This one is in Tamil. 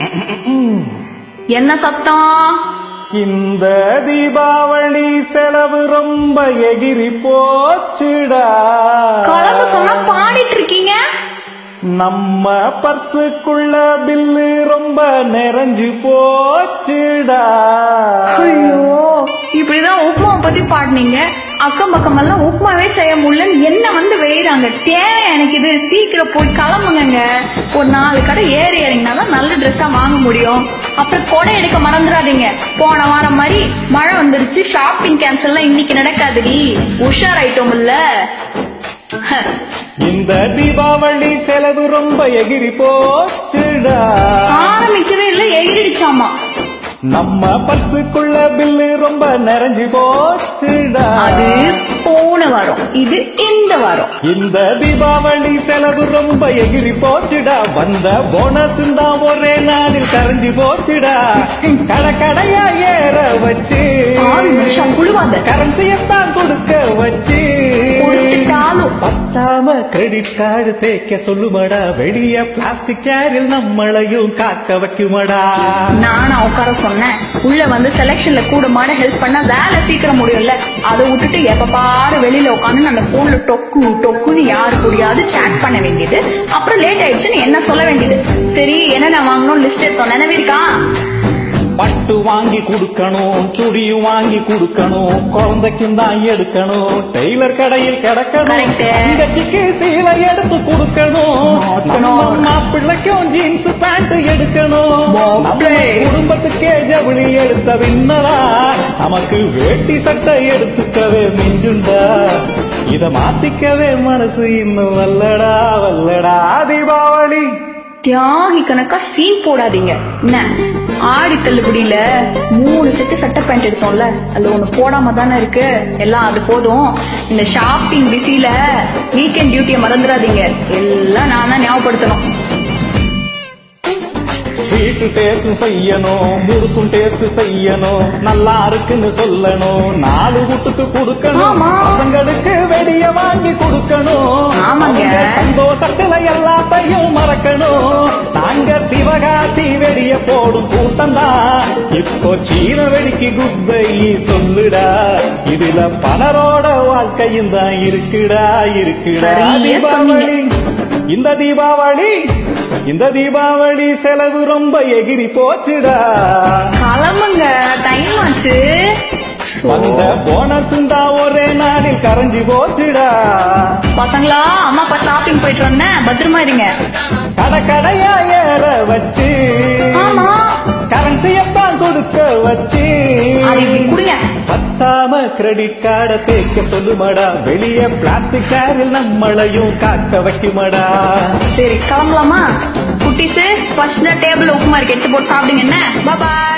என்ன சத்தம் இந்த தீபாவளி செலவு ரொம்ப எகிரி போச்சுடா கலந்து சொன்னா பாடிட்டு இருக்கீங்க நம்ம பர்சுக்குள்ள பில்லு ரொம்ப நிறைஞ்சு போச்சுடா ஐயோ இப்படிதான் உப்புமாவை பத்தி பாடினீங்க அக்கம் பக்கம் எல்லாம் உப்புமாவே செய்ய முடியலன்னு என்ன வந்து வெயிறாங்க தேவை எனக்கு இது சீக்கிரம் போய் கிளம்புங்க ஒரு நாலு கடை ஏறி இறங்கினா தான் நல்ல ட்ரெஸ்ஸா வாங்க முடியும் அப்புறம் கொடை எடுக்க மறந்துடாதீங்க போன வாரம் மாதிரி மழை வந்துருச்சு ஷாப்பிங் கேன்சல்லாம் இன்னைக்கு நடக்காதுடி உஷார் ஐட்டம் இல்ல இந்த தீபாவளி செலவு ரொம்ப எகிரி போச்சுடா ஆரம்பிக்கவே இல்ல எகிரிடுச்சாமா நம்ம பர்சுக்குள்ள பில்லு ரொம்ப நிறைஞ்சு போச்சுடா அது போன வாரம் இது இந்த வாரம் இந்த தீபாவளி செலவு ரொம்ப எகிரி போச்சுடா வந்த போனஸ் தான் ஒரே நாளில் கரைஞ்சு போச்சுடா கடை கடையா ஏற வச்சு ஆறு நிமிஷம் குழுவாத கரன்சியத்தான் கொடுக்க வச்சு கொடுத்துட்டாலும் பத்தாம கிரெடிட் கார்டு தேய்க்க சொல்லுமடா வெளிய பிளாஸ்டிக் சேரில் நம்மளையும் காக்க வைக்குமடா நானா உட்கார சொன்னேன் உள்ள வந்து செலெக்ஷன்ல கூட மாட ஹெல்ப் பண்ணா வேலை சீக்கிரம் முடியும்ல அதை விட்டுட்டு எப்ப பாரு வெளியில உட்காந்து அந்த போன்ல டொக்கு டொக்குன்னு யாரு புரியாது சேட் பண்ண வேண்டியது அப்புறம் லேட் ஆயிடுச்சுன்னு என்ன சொல்ல வேண்டியது சரி என்னென்ன வாங்கணும் லிஸ்ட் எடுத்தோம் நினைவிருக்கா பட்டு வாங்கி கொடுக்கணும் சுடியும் வாங்கி கொடுக்கணும் குழந்தைக்கும் தான் எடுக்கணும் டெய்லர் கடையில் கிடக்கணும் Correct. தங்கச்சிக்கு சீலை எடுத்து கொடுக்கணும் மாத்தணும். நம்ம மாப்பிள்ளைக்கும் ஜீன்ஸ் பேண்ட் எடுக்கணும் நம்ம மாப்பிள்ளை. குடும்பத்துக்கே ஜவுளி எடுத்த விண்ணரா நமக்கு வேட்டி சட்டை எடுத்துக்கவே மிஞ்சுண்டா இத மாத்திக்கவே மனசு இன்னும் வல்லடா வல்லடா தீபாவளி தியாகி கணக்கா சீன் போடாதீங்க என்ன ஆடி தள்ளுபடியில மூணு செட்டு சட்டை பேண்ட் எடுத்தோம்ல அதுல ஒண்ணு போடாம தானே இருக்கு எல்லாம் அது போதும் இந்த ஷாப்பிங் பிஸில வீக்கெண்ட் டியூட்டியை மறந்துடாதீங்க எல்லாம் நான் தான் ஞாபகப்படுத்தணும் ஸ்வீட்டு டேஸ்டும் செய்யணும் முறுக்கும் டேஸ்ட் செய்யணும் நல்லா இருக்குன்னு சொல்லணும் நாலு வீட்டுக்கு கொடுக்கணும் ஆமா. பசங்களுக்கு வெடிய வாங்கி கொடுக்கணும் ஆமாங்க. அவங்க சந்தோஷத்துல எல்லாத்தையும் மறக்கணும் நாங்க சிவகாசி வெடிய போடும் கூட்டம் தான் இப்போ சீன வெடிக்கு குட் பை சொல்லுடா இதுல பலரோட வாழ்க்கையும் தான் இருக்குடா இருக்குடா சரியா தீபாவளி இந்த தீபாவளி இந்த தீபாவளி செலவு ரொம்ப எகிரி போச்சுடா கிளம்புங்க டைம் ஆச்சு வந்த போனஸ் தான் ஒரே நாளில் கரைஞ்சு போச்சுடா பசங்களா அம்மா அப்பா ஷாப்பிங் போயிட்டு வந்தேன் பத்திரமா இருங்க கடை கடையா ஏற வச்சு ஆமா கரன்சியத்தான் கொடுக்க வச்சு அதை இப்படி கொடுங்க பத்தாம கிரெடிட் கார்டை தேய்க்க சொல்லுமடா வெளியே பிளாஸ்டிக் சேரில் நம்மளையும் காக்க வைக்குமடா சரி கிளம்பலாமா குட்டிஸு ஃபர்ஸ்ட் டேபிள் உப்புமா இருக்கு எடுத்து போட்டு சாப்பிடுங்க என்ன பாய்